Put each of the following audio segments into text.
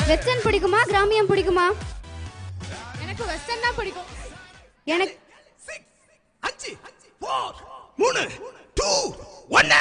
Western பிடிக்குமா கிராமியம் பிடிக்குமா எனக்கு வெஸ்டர்ன் தான் பிடிக்கும் எனக்கு அஞ்சு ஃபோர் மூணு டூ ஒன்னு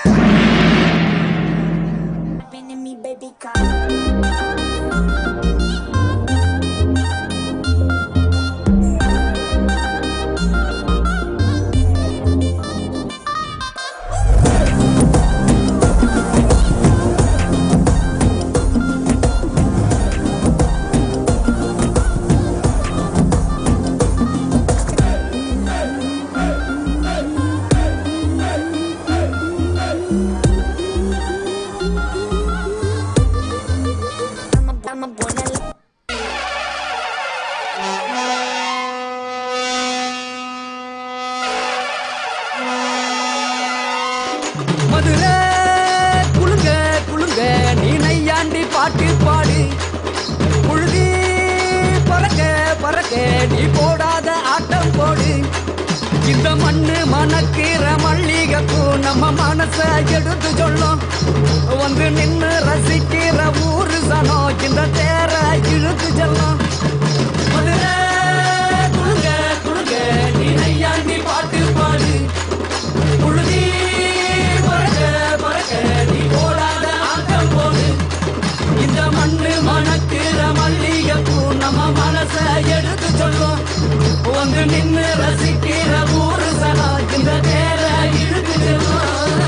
மதுரை குலுங்க குலுங்க நீ நையாண்டி பாட்டு பாடு புழுதி பறக்க பறக்க நீ போடாத ஆட்டம் போடு இந்த மண்ணு மணக்கிற மல்லிகைப்பூ நம்ம மனச எடுத்து சொல்லும் வந்து நின்னு ரசிக்கிற ஊரு சனம் இந்த தேர இழுத்து செல்லும் மதுரை குலுங்க குலுங்க நீ நையாண்டி பாட்டு பாடு புழுதி பறக்க பறக்க நீ போடாத ஆட்டம் போடு இந்த மண்ணு மணக்கிற மல்லிகைப்பூ நம்ம மனச எடுத்து சொல்லும் வந்து நின்னு ரசிக்கிற ஊரு சனா இந்த தேர இழுத்து செல்லும்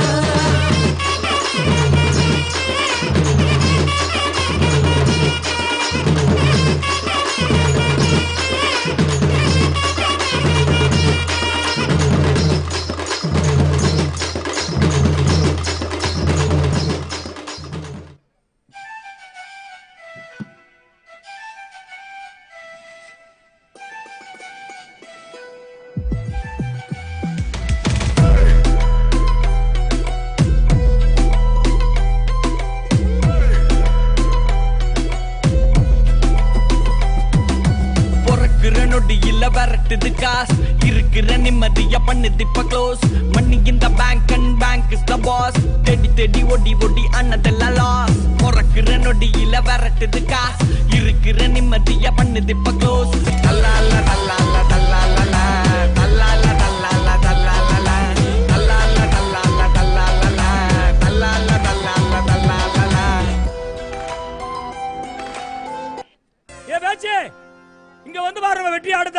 பொறக்குற நொடியில விரட்டுது காசு இருக்கிற நிம்மதிய பண்ணுது இப்ப க்ளோஸ் மணி இந்த bank and bank is the boss தேடி தேடி ஒடி ஒடி அண்ணதெல்லாம் லாஸ் பொறக்குற நொடியில விரட்டுது காசு இருக்கிற நிம்மதிய பண்ணுது இப்ப க்ளோஸ் தல்லால தல்லால தல்லால தல்லால தல்லால தல்லால தல்லால தல்லால தல்லால தல்லால தல்லால தல்லால ஏ பேச்சு இங்க வந்து பாருங்க வெற்றி ஆடுத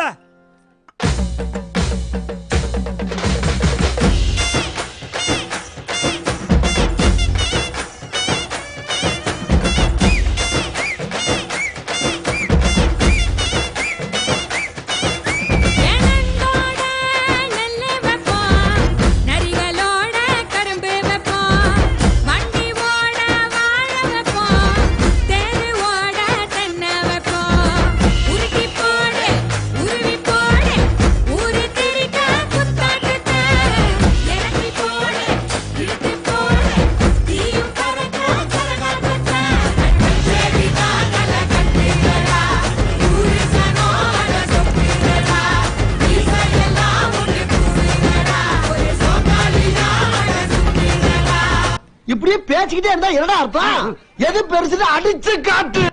ஏனண்டோட நெல்லு வைப்போம், நரிகளோட கரும்பு வைப்போம், வண்டி ஓட வாழை வைப்போம், தேரு ஓட தென்னை வைப்போம். உருட்டி போடு, உருவி போடு, ஊரு திரிக்க குத்தாட்டத்தை. இறக்கி போடு, இழுத்து போடு, தீயும் பறக்க கரகாட்டத்தை. செடிதான் கலை கட்டுகிறா, ஊரு சனோட சொப்புகிறா. இசையெல்லாம் ஒன்று கூடுகிறா, ஒரு சோக்காளியாக சுற்றுகிறா. இப்படியே பேசிக்கிட்டே இருந்தா என்னடா அர்த்தம் எது பெருசுன்னு அடிச்சு காட்டு